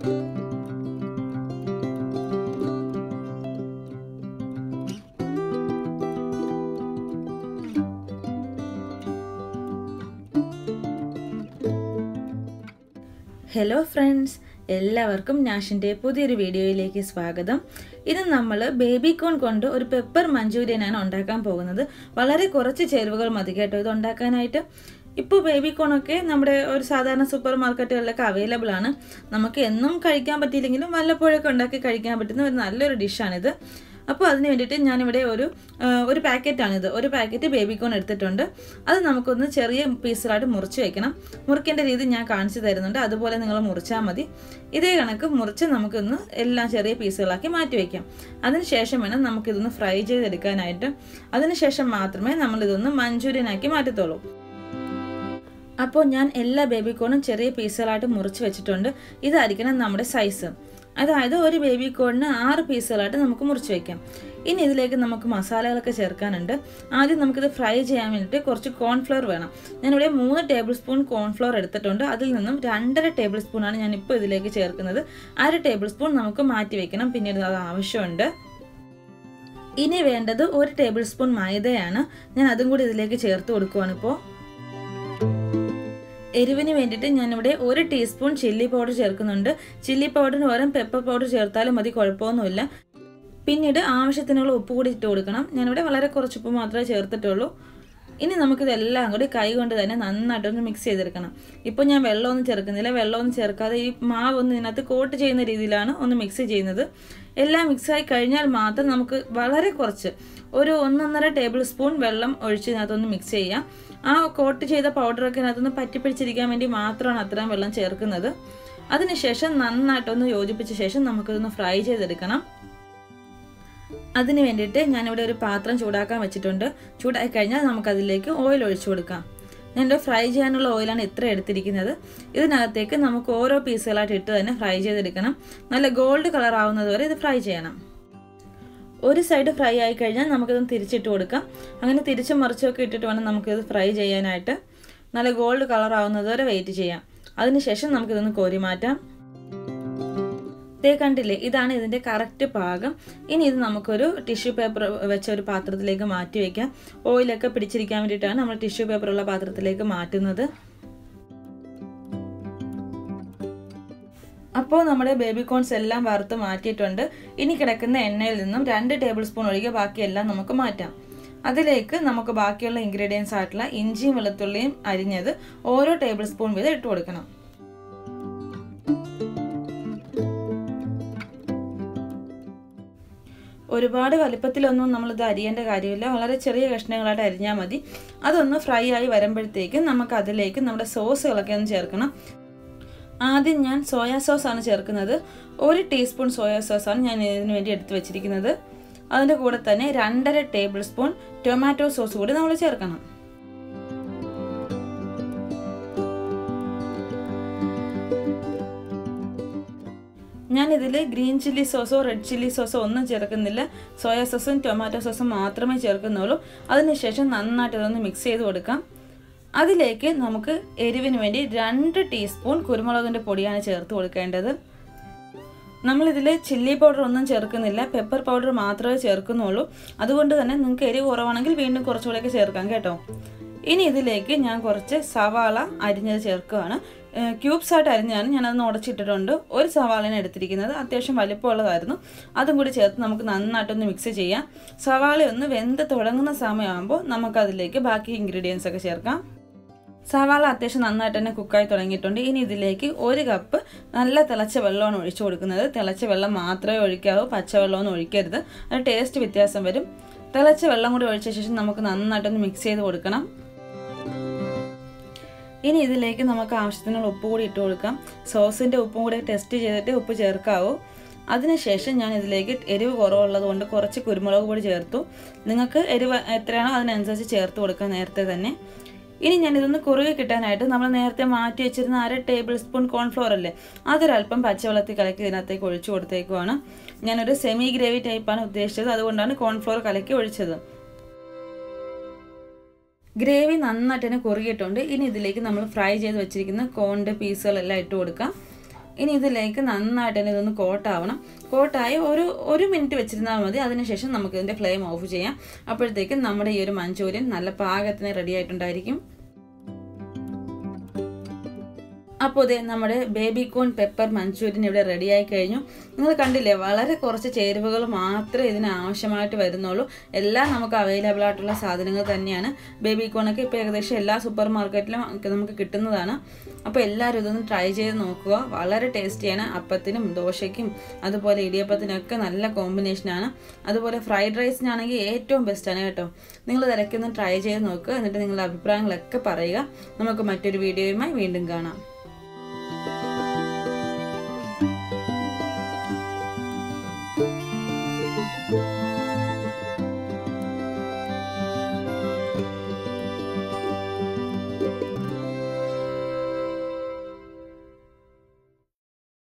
hello friends എല്ലാവർക്കും നാഷിൻ്റെ പുതിയൊരു വീഡിയോയിലേക്ക് സ്വാഗതം ഇത് നമ്മൾ ബേബി കോൺ കൊണ്ട് ഒരു പെപ്പർ മഞ്ചൂരിയനാണ് ഉണ്ടാക്കാൻ പോകുന്നത് വളരെ കുറച്ച് ചേരുവകൾ മതി കേട്ടോ ഇത് ഉണ്ടാക്കാനായിട്ട് ഇപ്പോൾ ബേബി കോണൊക്കെ നമ്മുടെ ഒരു സാധാരണ സൂപ്പർ മാർക്കറ്റുകളിലൊക്കെ അവൈലബിൾ ആണ് നമുക്ക് എന്നും കഴിക്കാൻ പറ്റിയില്ലെങ്കിലും വല്ലപ്പോഴൊക്കെ ഉണ്ടാക്കി കഴിക്കാൻ പറ്റുന്ന ഒരു നല്ലൊരു ഡിഷാണിത് അപ്പോൾ അതിന് വേണ്ടിയിട്ട് ഞാനിവിടെ ഒരു ആ, ഒരു പാക്കറ്റാണിത് ഒരു പാക്കറ്റ് ബേബി കോൺ എടുത്തിട്ടുണ്ട് അത് നമുക്കൊന്ന് ചെറിയ പീസുകളായിട്ട് മുറിച്ച് വെക്കണം മുറിക്കേണ്ട രീതി ഞാൻ കാണിച്ചു തരുന്നുണ്ട് അതുപോലെ നിങ്ങൾ മുറിച്ചാൽ മതി ഇതേ കണക്ക് മുറിച്ച് നമുക്കൊന്ന് എല്ലാം ചെറിയ പീസുകളാക്കി മാറ്റി വയ്ക്കാം അതിനുശേഷം വേണം നമുക്കിതൊന്ന് ഫ്രൈ ചെയ്തെടുക്കാനായിട്ട് അതിനുശേഷം മാത്രമേ നമ്മളിതൊന്ന് മഞ്ചൂരിയനാക്കി മാറ്റത്തുള്ളൂ അപ്പോൾ ഞാൻ എല്ലാ ബേബി കോണും ചെറിയ പീസുകളായിട്ട് മുറിച്ച് വെച്ചിട്ടുണ്ട് ഇതായിരിക്കണം നമ്മുടെ സൈസ് അതായത് ഒരു ബേബി കോണിന് ആറ് പീസുകളായിട്ട് നമുക്ക് മുറിച്ച് വെക്കാം ഇനി ഇതിലേക്ക് നമുക്ക് മസാലകളൊക്കെ ചേർക്കാനുണ്ട് ആദ്യം നമുക്കിത് ഫ്രൈ ചെയ്യാൻ വേണ്ടിയിട്ട് കുറച്ച് കോൺഫ്ലോർ വേണം ഞാനിവിടെ മൂന്ന് ടേബിൾ സ്പൂൺ കോൺഫ്ലോർ എടുത്തിട്ടുണ്ട് അതിൽ നിന്നും രണ്ടര ടേബിൾ സ്പൂണാണ് ഞാൻ ഇപ്പോൾ ഇതിലേക്ക് ചേർക്കുന്നത് അര ടേബിൾ സ്പൂൺ നമുക്ക് മാറ്റി വെക്കണം പിന്നീട് അത് ആവശ്യമുണ്ട് ഇനി വേണ്ടത് ഒരു ടേബിൾ സ്പൂൺ മൈദയാണ് ഞാൻ അതും കൂടി ഇതിലേക്ക് ചേർത്ത് കൊടുക്കുവാണ് ഇപ്പോൾ എരിവിന് വേണ്ടിയിട്ട് ഞാനിവിടെ ഒരു ടീസ്പൂൺ ചില്ലി പൗഡർ ചേർക്കുന്നുണ്ട് ചില്ലി പൗഡറിന് പകരം പെപ്പർ പൗഡർ ചേർത്താലും മതി കുഴപ്പമൊന്നുമില്ല പിന്നീട് ആവശ്യത്തിനുള്ള ഉപ്പ് കൂടി ഇട്ട് കൊടുക്കണം ഞാനിവിടെ വളരെ കുറച്ച് ഉപ്പ് മാത്രമേ ചേർത്തിട്ടുള്ളൂ ഇനി നമുക്കിതെല്ലാം കൂടി കൈ കൊണ്ട് തന്നെ നന്നായിട്ടൊന്ന് മിക്സ് ചെയ്തെടുക്കണം ഇപ്പോൾ ഞാൻ വെള്ളമൊന്നും ചേർക്കുന്നില്ല വെള്ളമൊന്നും ചേർക്കാതെ ഈ മാവ് ഒന്ന് ഇതിനകത്ത് കോട്ട് ചെയ്യുന്ന രീതിയിലാണ് ഒന്ന് മിക്സ് ചെയ്യുന്നത് എല്ലാം മിക്സായി കഴിഞ്ഞാൽ മാത്രം നമുക്ക് വളരെ കുറച്ച് ഒരു ഒന്നൊന്നര ടേബിൾ സ്പൂൺ വെള്ളം ഒഴിച്ച് ഇതിനകത്തൊന്ന് മിക്സ് ചെയ്യാം ആ കോട്ട് ചെയ്ത പൗഡറൊക്കെ ഇതിനകത്തൊന്ന് പറ്റിപ്പിടിച്ചിരിക്കാൻ വേണ്ടി മാത്രമാണ് അത്രയും വെള്ളം ചേർക്കുന്നത് അതിനുശേഷം നന്നായിട്ടൊന്ന് യോജിപ്പിച്ച ശേഷം നമുക്കിതൊന്ന് ഫ്രൈ ചെയ്തെടുക്കണം അതിന് വേണ്ടിയിട്ട് ഞാനിവിടെ ഒരു പാത്രം ചൂടാക്കാൻ വെച്ചിട്ടുണ്ട് ചൂടായി കഴിഞ്ഞാൽ നമുക്കതിലേക്ക് ഓയിൽ ഒഴിച്ചു കൊടുക്കാം ഞാനിവിടെ ഫ്രൈ ചെയ്യാനുള്ള ഓയിലാണ് ഇത്ര എടുത്തിരിക്കുന്നത് ഇതിനകത്തേക്ക് നമുക്ക് ഓരോ പീസുകളായിട്ട് ഇട്ട് തന്നെ ഫ്രൈ ചെയ്തെടുക്കണം നല്ല ഗോൾഡ് കളർ ആവുന്നത് വരെ ഇത് ഫ്രൈ ചെയ്യണം ഒരു സൈഡ് ഫ്രൈ ആയി കഴിഞ്ഞാൽ നമുക്കിതൊന്ന് തിരിച്ചിട്ട് കൊടുക്കാം അങ്ങനെ തിരിച്ചും മറിച്ചൊക്കെ ഇട്ടിട്ട് വേണം നമുക്കിത് ഫ്രൈ ചെയ്യാനായിട്ട് നല്ല ഗോൾഡ് കളർ ആവുന്നത് വരെ വെയിറ്റ് ചെയ്യാം അതിനുശേഷം നമുക്കിതൊന്ന് കോരി മാറ്റാം ദേ കണ്ടില്ലേ ഇതാണ് ഇതിൻ്റെ കറക്റ്റ് പാകം ഇനി ഇത് നമുക്കൊരു ടിഷ്യൂ പേപ്പർ വെച്ച ഒരു പാത്രത്തിലേക്ക് മാറ്റി വയ്ക്കാം ഓയിലൊക്കെ പിടിച്ചിരിക്കാൻ വേണ്ടിയിട്ടാണ് നമ്മൾ ടിഷ്യൂ പേപ്പറുള്ള പാത്രത്തിലേക്ക് മാറ്റുന്നത് അപ്പോൾ നമ്മുടെ ബേബി കോൺസ് എല്ലാം വറുത്ത് മാറ്റിയിട്ടുണ്ട് ഇനി കിടക്കുന്ന എണ്ണയിൽ നിന്നും രണ്ട് ടേബിൾ സ്പൂൺ ഒഴികെ ബാക്കിയെല്ലാം നമുക്ക് മാറ്റാം അതിലേക്ക് നമുക്ക് ബാക്കിയുള്ള ഇൻഗ്രീഡിയൻസ് ആയിട്ടുള്ള ഇഞ്ചിയും വെളുത്തുള്ളിയും അരിഞ്ഞത് ഓരോ ടേബിൾ സ്പൂൺ വീതം ഇട്ട് കൊടുക്കണം ഒരുപാട് വലിപ്പത്തിലൊന്നും നമ്മളിത് അരിയേണ്ട കാര്യമില്ല വളരെ ചെറിയ കഷ്ണങ്ങളായിട്ട് അരിഞ്ഞാൽ മതി അതൊന്ന് ഫ്രൈ ആയി വരുമ്പോഴത്തേക്കും നമുക്ക് അതിലേക്ക് നമ്മുടെ സോസുകളൊക്കെ ഒന്ന് ചേർക്കണം ആദ്യം ഞാൻ സോയാ സോസ് ആണ് ചേർക്കുന്നത് ഒരു ടീസ്പൂൺ സോയാ സോസ് ആണ് ഞാൻ ഇതിന് വേണ്ടി എടുത്തു വെച്ചിരിക്കുന്നത് അതിൻ്റെ കൂടെ തന്നെ രണ്ടര ടേബിൾ സ്പൂൺ ടൊമാറ്റോ സോസ് കൂടി നമ്മൾ ചേർക്കണം ഞാൻ ഇതിൽ ഗ്രീൻ ചില്ലി സോസോ റെഡ് ചില്ലി സോസോ ഒന്നും ചേർക്കുന്നില്ല സോയാ സോസും ടൊമാറ്റോ സോസും മാത്രമേ ചേർക്കുന്നുള്ളൂ അതിനുശേഷം നന്നായിട്ട് ഇതൊന്ന് മിക്സ് ചെയ്ത് കൊടുക്കാം അതിലേക്ക് നമുക്ക് എരിവിന് വേണ്ടി രണ്ട് ടീസ്പൂൺ കുരുമുളകിൻ്റെ പൊടിയാണ് ചേർത്ത് കൊടുക്കേണ്ടത് നമ്മളിതിൽ ചില്ലി പൗഡർ ഒന്നും ചേർക്കുന്നില്ല പെപ്പർ പൗഡർ മാത്രമേ ചേർക്കുന്നുള്ളൂ അതുകൊണ്ട് തന്നെ നിങ്ങൾക്ക് എരിവ് കുറവാണെങ്കിൽ വീണ്ടും കുറച്ചുകൂടെയൊക്കെ ചേർക്കാം കേട്ടോ ഇനി ഇതിലേക്ക് ഞാൻ കുറച്ച് സവാള അരിഞ്ഞത് ചേർക്കുകയാണ് ക്യൂബ്സ് ആയിട്ട് അരിഞ്ഞാണ് ഞാനതൊന്ന് ഉടച്ചിട്ടിട്ടുണ്ട് ഒരു സവാളയാണ് എടുത്തിരിക്കുന്നത് അത്യാവശ്യം വലിപ്പമുള്ളതായിരുന്നു അതും കൂടി ചേർത്ത് നമുക്ക് നന്നായിട്ടൊന്ന് മിക്സ് ചെയ്യാം സവാള ഒന്ന് വെന്ത് തുടങ്ങുന്ന സമയമാകുമ്പോൾ നമുക്കതിലേക്ക് ബാക്കി ഇൻഗ്രീഡിയൻസ് ഒക്കെ ചേർക്കാം സവാള അത്യാവശ്യം നന്നായിട്ട് തന്നെ കുക്കായി തുടങ്ങിയിട്ടുണ്ട് ഇനി ഇതിലേക്ക് ഒരു കപ്പ് നല്ല തിളച്ച വെള്ളമാണ് ഒഴിച്ചു കൊടുക്കുന്നത് തിളച്ച വെള്ളം മാത്രമേ ഒഴിക്കാവൂ പച്ചവെള്ളമൊന്നും ഒഴിക്കരുത് അത് ടേസ്റ്റ് വ്യത്യാസം വരും തിളച്ച വെള്ളം കൂടി ഒഴിച്ച ശേഷം നമുക്ക് നന്നായിട്ടൊന്ന് മിക്സ് ചെയ്ത് കൊടുക്കണം ഇനി ഇതിലേക്ക് നമുക്ക് ആവശ്യത്തിനുള്ള ഉപ്പ് കൂടി ഇട്ട് കൊടുക്കാം സോസിൻ്റെ ഉപ്പും കൂടി ടെസ്റ്റ് ചെയ്തിട്ട് ഉപ്പ് ചേർക്കാവൂ അതിനുശേഷം ഞാൻ ഇതിലേക്ക് എരിവ് കുറവുള്ളത് കൊണ്ട് കുറച്ച് കുരുമുളക് പൊടി ചേർത്തു നിങ്ങൾക്ക് എരിവ് എത്രയാണോ അതിനനുസരിച്ച് ചേർത്ത് കൊടുക്കാം നേരത്തെ തന്നെ ഇനി ഞാൻ ഇതൊന്ന് കുറുകി കിട്ടാനായിട്ട് നമ്മൾ നേരത്തെ മാറ്റി വെച്ചിരുന്ന അര ടേബിൾ സ്പൂൺ കോൺഫ്ലോർ അല്ലേ അതൊരല്പം പച്ചവെള്ളത്തിൽ കലക്കി ഇതിനകത്തേക്ക് ഒഴിച്ചു കൊടുത്തേക്കുവാണ് ഞാനൊരു സെമി ഗ്രേവി ടൈപ്പാണ് ഉദ്ദേശിച്ചത് അതുകൊണ്ടാണ് കോൺഫ്ലോർ കലക്കി ഒഴിച്ചത് ഗ്രേവി നന്നായിട്ട് തന്നെ കുറുകിയിട്ടുണ്ട് ഇനി ഇതിലേക്ക് നമ്മൾ ഫ്രൈ ചെയ്ത് വെച്ചിരിക്കുന്ന കോണിൻ്റെ പീസുകളെല്ലാം ഇട്ട് കൊടുക്കാം ഇനി ഇതിലേക്ക് നന്നായിട്ട് തന്നെ ഇതൊന്ന് കോട്ടാവണം കോട്ടായി ഒരു ഒരു മിനിറ്റ് വെച്ചിരുന്നാൽ മതി അതിനുശേഷം നമുക്ക് ഇതിൻ്റെ ഫ്ലെയിം ഓഫ് ചെയ്യാം അപ്പോഴത്തേക്കും നമ്മുടെ ഈ ഒരു മഞ്ചൂരിയൻ നല്ല പാകത്തിന് റെഡി ആയിട്ടുണ്ടായിരിക്കും അപ്പോൾ ഇതേ നമ്മുടെ ബേബി കോൺ പെപ്പർ മഞ്ചൂരിയൻ ഇവിടെ റെഡിയായി കഴിഞ്ഞു നിങ്ങൾ കണ്ടില്ലേ വളരെ കുറച്ച് ചേരുവകൾ മാത്രമേ ഇതിന് ആവശ്യമായിട്ട് വരുന്നുള്ളൂ എല്ലാം നമുക്ക് അവൈലബിൾ ആയിട്ടുള്ള സാധനങ്ങൾ തന്നെയാണ് ബേബി കോണൊക്കെ ഇപ്പോൾ ഏകദേശം എല്ലാ സൂപ്പർ മാർക്കറ്റിലും ഒക്കെ നമുക്ക് കിട്ടുന്നതാണ് അപ്പോൾ എല്ലാവരും ഇതൊന്ന് ട്രൈ ചെയ്ത് നോക്കുക വളരെ ടേസ്റ്റിയാണ് അപ്പത്തിനും ദോശയ്ക്കും അതുപോലെ ഇടിയപ്പത്തിനൊക്കെ നല്ല കോമ്പിനേഷനാണ് അതുപോലെ ഫ്രൈഡ് റൈസിനാണെങ്കിൽ ഏറ്റവും ബെസ്റ്റാണ് കേട്ടോ നിങ്ങൾ തിരക്കൊന്ന് ട്രൈ ചെയ്ത് നോക്കുക എന്നിട്ട് നിങ്ങളുടെ അഭിപ്രായങ്ങളൊക്കെ പറയുക നമുക്ക് മറ്റൊരു വീഡിയോയുമായി വീണ്ടും കാണാം